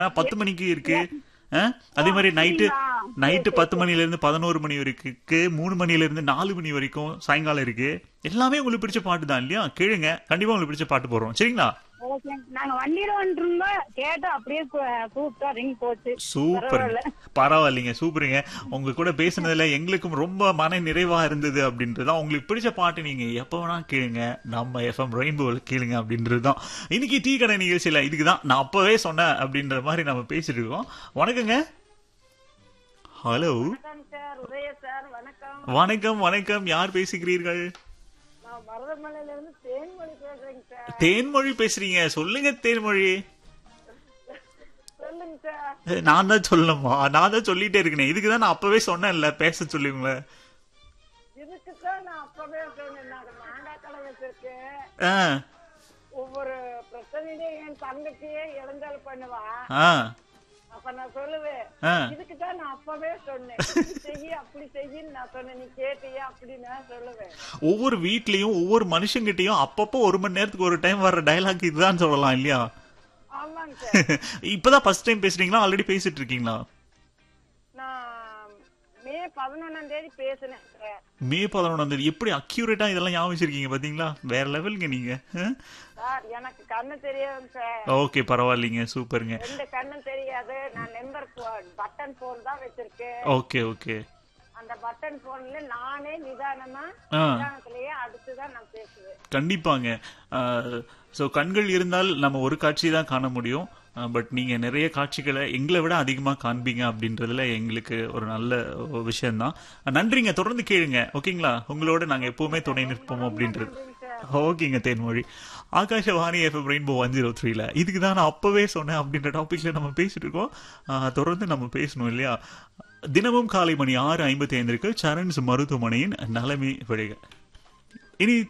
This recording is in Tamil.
பத்து மணிக்கு இருக்கு ஆ? அதே மாதிரி நைட்டு நைட்டு பத்து மணில இருந்து பதினோரு மணி வரைக்கும் இருக்கு மூணு மணில இருந்து நாலு மணி வரைக்கும் சாயங்காலம் இருக்கு எல்லாமே உங்களுக்கு பிடிச்ச பாட்டு தான் இல்லையா கேளுங்க கண்டிப்பா உங்களுக்கு பிடிச்ச பாட்டு போடுறோம் சரிங்களா ஓகே நாங்க வண்டியில வந்துட்டு இருந்தோம் கேட்டு அப்படியே கூ- கூப்பிட்டா ரிங் போச்சு சூப்பர் பரவாயில்ல. பரவாயில்லைங்க சூப்பருங்க உங்க கூட பேசுனதுல எங்களுக்கும் ரொம்ப மன நிறைவா இருந்தது அப்படின்றதுதான் உங்களுக்கு பிடிச்ச பாட்டு நீங்க எப்ப வேணா கேளுங்க நம்ம எஃப்எம் ரெயின்போவில் கேளுங்க அப்படின்றது தான் இன்னைக்கு டீ கடை நிகழ்ச்சியில இதுக்கு தான் நான் அப்பவே சொன்னேன் அப்படின்ற மாதிரி நம்ம பேசிட்டு இருக்கோம் வணக்கங்க ஹலோ வணக்கம் சார் உதய சார் வணக்கம் வணக்கம் வணக்கம் யார் பேசுகிறீர்கள் நான் மருதமலையில இருந்து தேன்மொழி பேசுறேங்க சார் தேன்மொழி பேசுறீங்க சொல்லுங்க தேன்மொழி சொல்லுங்க சார் ஏ, நான் தான் சொல்லணுமா நான் தான் சொல்லிட்டே இருக்கேன் இதுக்கு தான் நான் அப்பவே சொன்னேன்ல பேச சொல்லுங்களே இதுக்கு தான் நான் அப்பவே சொன்னேன் நாங்க மாண்டா கலவச்சிருக்கு ஆ ஒவ்வொரு பிரச்சனையிலையும் என் தங்கச்சியே இழந்தால் பண்ணுவா ஆ அப்ப நான் சொல்லுவேன் ஆ இதுக்கு தான் நான் அப்பவே சொன்னேன் இப்படி செய்ய அப்படி செய்யின்னு நான் சொன்னேன் நீ கேட்டியா அப்படின்னு நான் சொல்லுவேன் ஒவ்வொரு வீட்லயும் ஒவ்வொரு மனுஷங்கிட்டயும் அப்பப்போ ஒரு மணி நேரத்துக்கு ஒரு டைம் வர்ற டயலாக் இதுதான் சொல்லலாம் இல்லையா ஆமாங்க சார் இப்பதான் ஃபர்ஸ்ட் டைம் பேசுறீங்களா ஆல்ரெடி பேசிட்டு இருக்கீங்களா நான் மே பதினொன்னாம் தேதி பேசினேன் சார் மே பதினொன்றாம் தேதி எப்படி அக்யூரேட்டா இதெல்லாம் ஞாபகம் வச்சிருக்கீங்க பாத்தீங்களா வேற லெவலுங்க நீங்க சார் எனக்கு கண்ணு தெரியாது சார் ஓகே பரவாயில்லைங்க சூப்பருங்க ரெண்டு கண்ணும் தெரியாது நான் நம்பர் பட்டன் போன் தான் வச்சிருக்கேன் ஓகே ஓகே அந்த பட்டன் போன்ல நானே நிதானமா ஆ. நிதானத்திலேயே அடுத்துதான் நான் பேசுவேன் கண்டிப்பாங்க ஸோ கண்கள் இருந்தால் நம்ம ஒரு காட்சி தான் காண முடியும் பட் நீங்க நிறைய காட்சிகளை எங்களை விட அதிகமா காண்பீங்க அப்படின்றதுல எங்களுக்கு ஒரு நல்ல விஷயம்தான் நன்றிங்க தொடர்ந்து கேளுங்க ஓகேங்களா உங்களோட நாங்க எப்பவுமே துணை நிற்போம் அப்படின்றது ஓகேங்க Thenmozhi Akashvani FM rainbow one zero த்ரீல இதுக்கு தான் நான் அப்பவே சொன்னேன் அப்படின்ற டாபிக்ல நம்ம பேசிட்டு இருக்கோம் ஆஹ், தொடர்ந்து நம்ம பேசணும் இல்லையா தினமும் காலை மணி ஆறு ஐம்பத்தி ஐந்திற்கு சரண்ஸ் மருத்துவமனையின் நலமே விழுக இனி